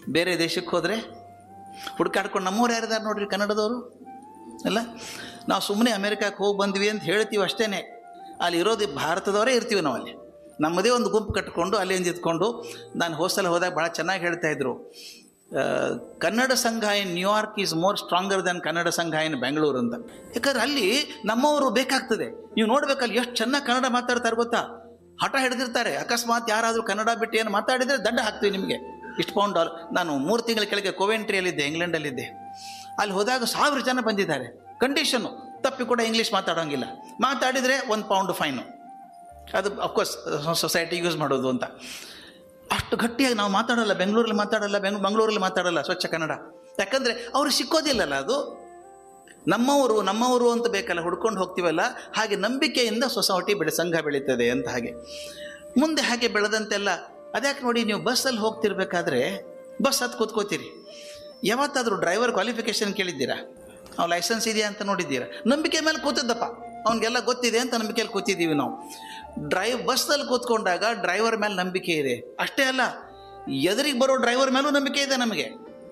ಬೇರೆ ದೇಶಕ್ಕೆ ಹೋದರೆ ಹುಡ್ಕಾಡ್ಕೊಂಡು ನಮ್ಮವ್ರು ಯಾರಿದ್ದಾರೆ ನೋಡ್ರಿ ಕನ್ನಡದವರು ಅಲ್ಲ ನಾವು ಸುಮ್ಮನೆ ಅಮೇರಿಕಕ್ಕೆ ಹೋಗಿ ಬಂದ್ವಿ ಅಂತ ಹೇಳ್ತೀವಿ ಅಷ್ಟೇ ಅಲ್ಲಿ ಇರೋದು ಭಾರತದವರೇ ಇರ್ತೀವಿ ನಾವು ಅಲ್ಲಿ ನಮ್ಮದೇ ಒಂದು ಗುಂಪು ಕಟ್ಕೊಂಡು ಅಲ್ಲಿ ಇದ್ಕೊಂಡು ನಾನು ಹೋಸ್ಟೆಲ್ ಹೋದಾಗ ಭಾಳ ಚೆನ್ನಾಗಿ ಹೇಳ್ತಾ ಇದ್ರು ಆ, Kannada Sangha in New York is more stronger than Kannada Sangha in Bengaluru ಅಂತ ಯಾಕಂದ್ರೆ ಅಲ್ಲಿ ನಮ್ಮವರು ಬೇಕಾಗ್ತದೆ ನೀವು ನೋಡ್ಬೇಕಲ್ಲಿ ಎಷ್ಟು ಚೆನ್ನಾಗಿ ಕನ್ನಡ ಮಾತಾಡ್ತಾರೆ ಗೊತ್ತಾ ಹಠ ಹಿಡಿದಿರ್ತಾರೆ ಅಕಸ್ಮಾತ್ ಯಾರಾದರೂ ಕನ್ನಡ ಬಿಟ್ಟು ಏನು ಮಾತಾಡಿದರೆ ದಂಡ ಹಾಕ್ತೀವಿ ನಿಮಗೆ ಇಷ್ಟು ಪೌಂಡ್ ಡಾಲರ್ ನಾನು ಮೂರು ತಿಂಗಳ ಕೆಳಗೆ ಕೋವೆಂಟ್ರಿಯಲ್ಲಿದ್ದೆ ಇಂಗ್ಲೆಂಡಲ್ಲಿದ್ದೆ ಅಲ್ಲಿ ಹೋದಾಗ ಸಾವಿರ ಜನ ಬಂದಿದ್ದಾರೆ ಕಂಡೀಷನ್ನು ತಪ್ಪಿ ಕೂಡ ಇಂಗ್ಲೀಷ್ ಮಾತಾಡೋಂಗಿಲ್ಲ ಮಾತಾಡಿದರೆ ಒಂದು ಪೌಂಡ್ ಫೈನು ಅದು ಅಫ್ಕೋರ್ಸ್ ಸೊಸೈಟಿ ಯೂಸ್ ಮಾಡೋದು ಅಂತ ಅಷ್ಟು ಗಟ್ಟಿಯಾಗಿ ನಾವು ಮಾತಾಡಲ್ಲ ಬೆಂಗಳೂರಲ್ಲಿ ಮಾತಾಡಲ್ಲ ಬೆಂಗ್ ಮಂಗಳೂರಲ್ಲಿ ಮಾತಾಡಲ್ಲ ಸ್ವಚ್ಛ ಕನ್ನಡ ಯಾಕಂದರೆ ಅವ್ರು ಸಿಕ್ಕೋದಿಲ್ಲಲ್ಲ ಅದು ನಮ್ಮವರು ನಮ್ಮವರು ಅಂತ ಬೇಕಲ್ಲ ಹುಡ್ಕೊಂಡು ಹೋಗ್ತೀವಲ್ಲ ಹಾಗೆ ನಂಬಿಕೆಯಿಂದ ಸೊಸೈಟಿ ಬೆಳೆ ಸಂಘ ಬೆಳೀತದೆ ಅಂತ ಹಾಗೆ ಮುಂದೆ ಹಾಗೆ ಬೆಳೆದಂತೆಲ್ಲ ಅದ್ಯಾಕೆ ನೋಡಿ ನೀವು ಬಸ್ಸಲ್ಲಿ ಹೋಗ್ತಿರ್ಬೇಕಾದ್ರೆ ಬಸ್ ಹತ್ತು ಕೂತ್ಕೋತೀರಿ ಯಾವತ್ತಾದರೂ ಡ್ರೈವರ್ ಕ್ವಾಲಿಫಿಕೇಷನ್ ಕೇಳಿದ್ದೀರಾ ಅವ್ನು ಲೈಸೆನ್ಸ್ ಇದೆಯಾ ಅಂತ ನೋಡಿದ್ದೀರಾ ನಂಬಿಕೆ ಮೇಲೆ ಕೂತಿದ್ದಪ್ಪ ಅವ್ನಿಗೆಲ್ಲ ಗೊತ್ತಿದೆ ಅಂತ ನಂಬಿಕೆಯಲ್ಲಿ ಕೂತಿದ್ದೀವಿ ನಾವು ಡ್ರೈವ್ ಬಸ್ಸಲ್ಲಿ ಕೂತ್ಕೊಂಡಾಗ ಡ್ರೈವರ್ ಮೇಲೆ ನಂಬಿಕೆ ಇದೆ ಅಷ್ಟೇ ಅಲ್ಲ ಎದುರಿಗೆ ಬರೋ ಡ್ರೈವರ್ ಮೇಲೂ ನಂಬಿಕೆ ಇದೆ ನಮಗೆ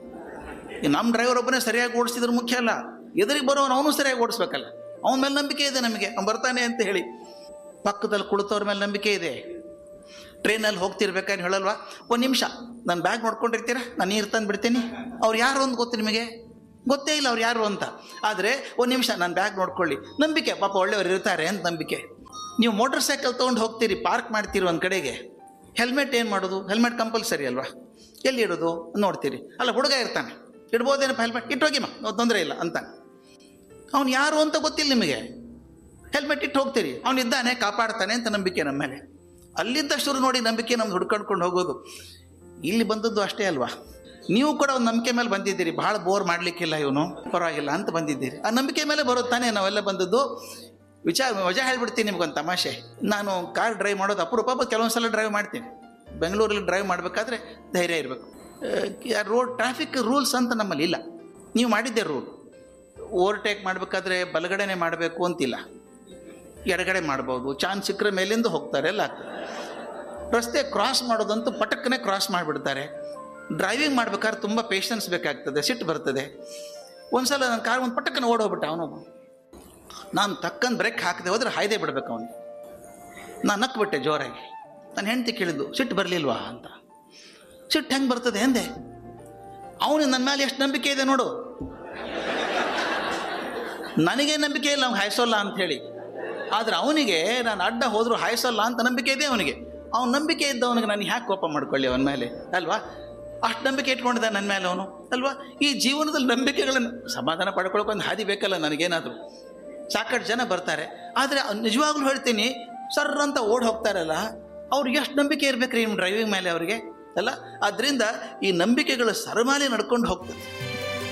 ಈ ನಮ್ಮ ಡ್ರೈವರ್ ಒಬ್ಬನೇ ಸರಿಯಾಗಿ ಓಡಿಸಿದ್ರೆ ಮುಖ್ಯ ಅಲ್ಲ ಎದುರಿಗೆ ಬರೋನು ಅವನು ಸರಿಯಾಗಿ ಓಡಿಸ್ಬೇಕಲ್ಲ ಅವನ ಮೇಲೆ ನಂಬಿಕೆ ಇದೆ ನಮಗೆ ಅವ್ನು ಬರ್ತಾನೆ ಅಂತ ಹೇಳಿ ಪಕ್ಕದಲ್ಲಿ ಕುಳಿತವ್ರ ಮೇಲೆ ನಂಬಿಕೆ ಇದೆ ಟ್ರೈನಲ್ಲಿ ಹೋಗ್ತಿರ್ಬೇಕಾದ್ರೆ ಹೇಳಲ್ವಾ ಒಂದು ನಿಮಿಷ ನಾನು ಬ್ಯಾಗ್ ನೋಡ್ಕೊಂಡಿರ್ತೀರಾ ನಾನು ನೀರು ತಂದು ಬಿಡ್ತೀನಿ ಅವ್ರು ಯಾರು ಅಂತ ಗೊತ್ತು ನಿಮಗೆ ಗೊತ್ತೇ ಇಲ್ಲ ಅವ್ರು ಯಾರು ಅಂತ ಆದರೆ ಒಂದು ನಿಮಿಷ ನಾನು ಬ್ಯಾಗ್ ನೋಡ್ಕೊಳ್ಳಿ ನಂಬಿಕೆ ಪಾಪ ಒಳ್ಳೆಯವ್ರು ಇರ್ತಾರೆ ಅಂತ ನಂಬಿಕೆ ನೀವು ಮೋಟರ್ ಸೈಕಲ್ ತೊಗೊಂಡು ಹೋಗ್ತೀರಿ ಪಾರ್ಕ್ ಮಾಡ್ತೀರಿ ಒಂದು ಕಡೆಗೆ ಹೆಲ್ಮೆಟ್ ಏನು ಮಾಡೋದು ಹೆಲ್ಮೆಟ್ ಕಂಪಲ್ಸರಿ ಅಲ್ವಾ ಎಲ್ಲಿ ಇಡೋದು ನೋಡ್ತೀರಿ ಅಲ್ಲ ಹುಡುಗ ಇರ್ತಾನೆ ಇಡ್ಬೋದೇನಪ್ಪ ಹೆಲ್ಮೆಟ್ ಇಟ್ಟೋಗಿಮ್ಮ ತೊಂದರೆ ಇಲ್ಲ ಅಂತಾನೆ ಅವ್ನು ಯಾರು ಅಂತ ಗೊತ್ತಿಲ್ಲ ನಿಮಗೆ ಹೆಲ್ಮೆಟ್ ಇಟ್ಟು ಹೋಗ್ತೀರಿ ಅವ್ನು ಇದ್ದಾನೆ ಕಾಪಾಡ್ತಾನೆ ಅಂತ ನಂಬಿಕೆ ನಮ್ಮ ಮೇಲೆ ಅಲ್ಲಿದ್ದಷ್ಟು ನೋಡಿ ನಂಬಿಕೆ ನಮ್ದು ಹುಡ್ಕೊಂಡ್ಕೊಂಡು ಹೋಗೋದು ಇಲ್ಲಿ ಬಂದದ್ದು ಅಷ್ಟೇ ಅಲ್ವಾ ನೀವು ಕೂಡ ಒಂದು ನಂಬಿಕೆ ಮೇಲೆ ಬಂದಿದ್ದೀರಿ ಭಾಳ ಬೋರ್ ಮಾಡಲಿಕ್ಕಿಲ್ಲ ಇವನು ಪರವಾಗಿಲ್ಲ ಅಂತ ಬಂದಿದ್ದೀರಿ ಆ ನಂಬಿಕೆ ಮೇಲೆ ಬರೋದು ತಾನೇ ನಾವೆಲ್ಲ ಬಂದದ್ದು ವಿಚಾರ ವಜಾ ಹೇಳ್ಬಿಡ್ತೀನಿ ನಿಮ್ಗೊಂದು ತಮಾಷೆ ನಾನು ಕಾರ್ ಡ್ರೈವ್ ಮಾಡೋದು ಅಪರೂಪ ಬಟ್ ಕೆಲವೊಂದು ಸಲ ಡ್ರೈವ್ ಮಾಡ್ತೀನಿ ಬೆಂಗಳೂರಲ್ಲಿ ಡ್ರೈವ್ ಮಾಡಬೇಕಾದ್ರೆ ಧೈರ್ಯ ಇರಬೇಕು ರೋಡ್ ಟ್ರಾಫಿಕ್ ರೂಲ್ಸ್ ಅಂತ ನಮ್ಮಲ್ಲಿ ಇಲ್ಲ ನೀವು ಮಾಡಿದ್ದೆ ರೂಲ್ ಓವರ್ಟೇಕ್ ಮಾಡಬೇಕಾದ್ರೆ ಬಲಗಡೆನೆ ಮಾಡಬೇಕು ಅಂತಿಲ್ಲ ಎಡಗಡೆ ಮಾಡ್ಬೋದು ಚಾನ್ಸ್ ಸಿಕ್ಕರೆ ಮೇಲಿಂದ ಹೋಗ್ತಾರೆ ಎಲ್ಲ ಆಗ್ತದೆ ರಸ್ತೆ ಕ್ರಾಸ್ ಮಾಡೋದಂತೂ ಪಟಕ್ಕನೆ ಕ್ರಾಸ್ ಮಾಡಿಬಿಡ್ತಾರೆ ಡ್ರೈವಿಂಗ್ ಮಾಡ್ಬೇಕಾದ್ರೆ ತುಂಬ ಪೇಷನ್ಸ್ ಬೇಕಾಗ್ತದೆ ಸಿಟ್ಟು ಬರ್ತದೆ ಒಂದ್ಸಲ ನನ್ನ ಕಾರ್ ಒಂದು ಪಟಕ್ಕನೆ ಓಡೋಗ್ಬಿಟ್ಟ ಅವನು ನಾನು ತಕ್ಕಂದು ಬ್ರೇಕ್ ಹಾಕದೆ ಹೋದ್ರೆ ಹಾಯ್ದೆ ಬಿಡ್ಬೇಕು ಅವನಿಗೆ ನಾನು ನಕ್ಬಿಟ್ಟೆ ಜೋರಾಗಿ ನಾನು ಹೆಂಡತಿ ಕೇಳಿದ್ದು ಸಿಟ್ಟು ಬರಲಿಲ್ವಾ ಅಂತ ಸಿಟ್ಟು ಹೆಂಗೆ ಬರ್ತದೆ ಎಂದೆ ಅವನು ನನ್ನ ಮೇಲೆ ಎಷ್ಟು ನಂಬಿಕೆ ಇದೆ ನೋಡು ನನಗೆ ನಂಬಿಕೆ ಇಲ್ಲ ಅವ್ನು ಹಾಯಿಸೋಲ್ಲ ಅಂತ ಹೇಳಿ ಆದರೆ ಅವನಿಗೆ ನಾನು ಅಡ್ಡ ಹೋದರೂ ಹಾಯಿಸೋಲ್ಲ ಅಂತ ನಂಬಿಕೆ ಇದೆ ಅವನಿಗೆ ಅವ್ನ ನಂಬಿಕೆ ಇದ್ದವನಿಗೆ ನಾನು ಹ್ಯಾಕೆ ಕೋಪ ಮಾಡ್ಕೊಳ್ಳಿ ಅವನ ಮೇಲೆ ಅಲ್ವಾ ಅಷ್ಟು ನಂಬಿಕೆ ಇಟ್ಕೊಂಡಿದ್ದ ನನ್ನ ಮೇಲೆ ಅವನು ಅಲ್ವಾ ಈ ಜೀವನದಲ್ಲಿ ನಂಬಿಕೆಗಳನ್ನು ಸಮಾಧಾನ ಪಡ್ಕೊಳ್ಳೋಕೆ ಒಂದು ಹಾದಿ ಬೇಕಲ್ಲ ನನಗೇನಾದರೂ ಸಾಕಷ್ಟು ಜನ ಬರ್ತಾರೆ ಆದರೆ ನಿಜವಾಗ್ಲೂ ಹೇಳ್ತೀನಿ ಸರ್ ಅಂತ ಓಡ್ ಹೋಗ್ತಾರಲ್ಲ ಅವ್ರಿಗೆ ಎಷ್ಟು ನಂಬಿಕೆ ಇರ್ಬೇಕ್ರಿ ನಿಮ್ಮ ಡ್ರೈವಿಂಗ್ ಮೇಲೆ ಅವರಿಗೆ ಅಲ್ಲ ಆದ್ದರಿಂದ ಈ ನಂಬಿಕೆಗಳ ಸರಮಾಲೆ ನಡ್ಕೊಂಡು ಹೋಗ್ತದೆ